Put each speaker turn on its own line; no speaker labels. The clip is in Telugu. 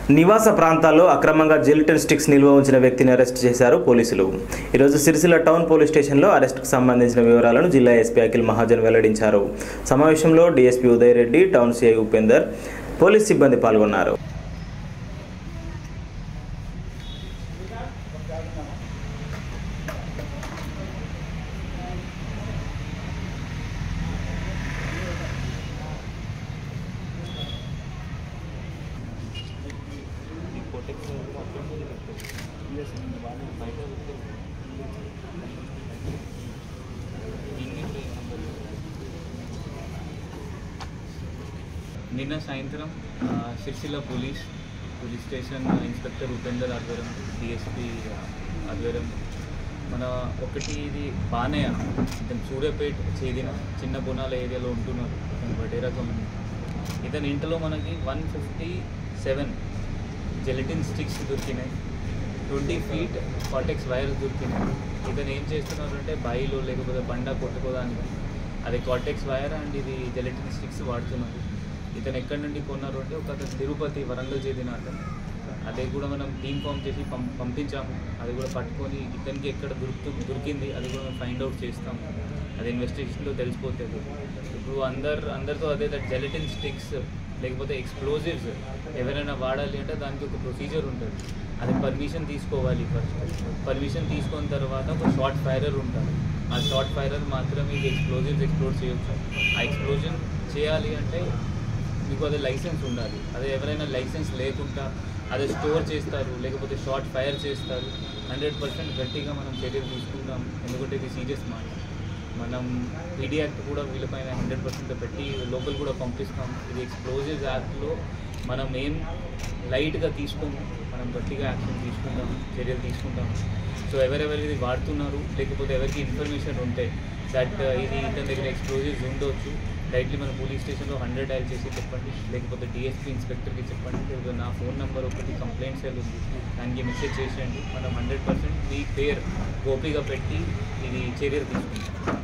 నివాస ప్రాంతాల్లో అక్రమంగా జిలిటన్ స్టిక్స్ నిల్వ ఉంచిన వ్యక్తిని అరెస్ట్ చేశారు పోలీసులు ఈరోజు సిరిసిల్ల టౌన్ పోలీస్ స్టేషన్లో అరెస్ట్కు సంబంధించిన వివరాలను జిల్లా ఎస్పీ అఖిల్ మహాజన్ వెల్లడించారు సమావేశంలో DSP Uday Reddy town CI Upender police సిబ్బంది పాల్గొన్నారు
నిన్న సాయంత్రం ఆ, Sircilla police police station inspector Upender ఆధ్వర్యం డిఎస్పి ఆధ్వర్యం మన ఒకటి ఇది బానే ఇతను సూర్యాపేట్ చేదిన చిన్న బొనాల ఏరియాలో ఉంటున్నారు ఇతను వడే రకం ఇతని ఇంట్లో మనకి one fifty seven gelatin sticks దొరికినాయి ట్వంటీ ఫీట్ కాటెక్స్ వైర్స్ దొరికినాయి ఇతను ఏం చేస్తున్నారు అంటే బాయిలో లేకపోతే బండ కొట్టుకోవడానికి అది కాటెక్స్ వైర్ అండ్ ఇది జెలటిన్ స్టిక్స్ వాడుతున్నారు ఇతను ఎక్కడి నుండి కొన్నారు అంటే ఒక అతను తిరుపతి వరంగల్ చేదిన అతను అదే కూడా మనం టీమ్ ఫామ్ చేసి పం పంపించాము అది కూడా పట్టుకొని ఇతనికి ఎక్కడ దొరుకుతు దొరికింది అది కూడా మేము ఫైండ్ అవుట్ చేస్తాము అది ఇన్వెస్టిగేషన్లో తెలిసిపోతుంది ఇప్పుడు అందరు అందరితో అదే దట్ జెలటిన్ స్టిక్స్ లేకపోతే ఎక్స్ప్లోజివ్స్ ఎవరైనా వాడాలి అంటే దానికి ఒక ప్రొసీజర్ ఉంటుంది అది పర్మిషన్ తీసుకోవాలి ఫస్ట్ పర్మిషన్ తీసుకున్న తర్వాత ఒక షార్ట్ ఫైరర్ ఉంటుంది ఆ షార్ట్ ఫైరర్ మాత్రమే ఇది ఎక్స్ప్లోజివ్స్ ఎక్స్ప్లోర్ చేయొచ్చు ఆ ఎక్స్ప్లోజన్ చేయాలి అంటే మీకు అది లైసెన్స్ ఉండాలి అదే ఎవరైనా లైసెన్స్ లేకుండా అదే స్టోర్ చేస్తారు లేకపోతే షార్ట్ ఫైర్ చేస్తారు హండ్రెడ్ పర్సెంట్ గట్టిగా మనం చర్యలు తీసుకుంటాం ఎందుకంటే ఇది సీరియస్ మాట మనం పీడీ యాక్ట్ కూడా వీళ్ళపైన హండ్రెడ్ పర్సెంట్ పెట్టి లోపల కూడా పంపిస్తాం ఇది ఎక్స్ప్లోజివ్ యాక్ట్లో మనం ఏం లైట్గా తీసుకోము మనం గట్టిగా యాక్షన్ తీసుకుంటాం చర్యలు తీసుకుంటాం సో ఎవరెవరు ఇది వాడుతున్నారు లేకపోతే ఎవరికి ఇన్ఫర్మేషన్ ఉంటే దట్ ఇది ఇతని దగ్గర ఎక్స్ప్లోజివ్స్ ఉండొచ్చు డైరెక్ట్లీ మన పోలీస్ స్టేషన్లో హండ్రెడ్ డైల్ చేసి చెప్పండి లేకపోతే డిఎస్పీ ఇన్స్పెక్టర్కి చెప్పండి లేకపోతే నా ఫోన్ నెంబర్ ఒకటి కంప్లైంట్ సెల్ ఉంది దానికి మెసేజ్ చేసేయండి మనం హండ్రెడ్ పర్సెంట్ మీ పేరు గోపిగా పెట్టి ఇది చర్యలు తీసుకుంటాం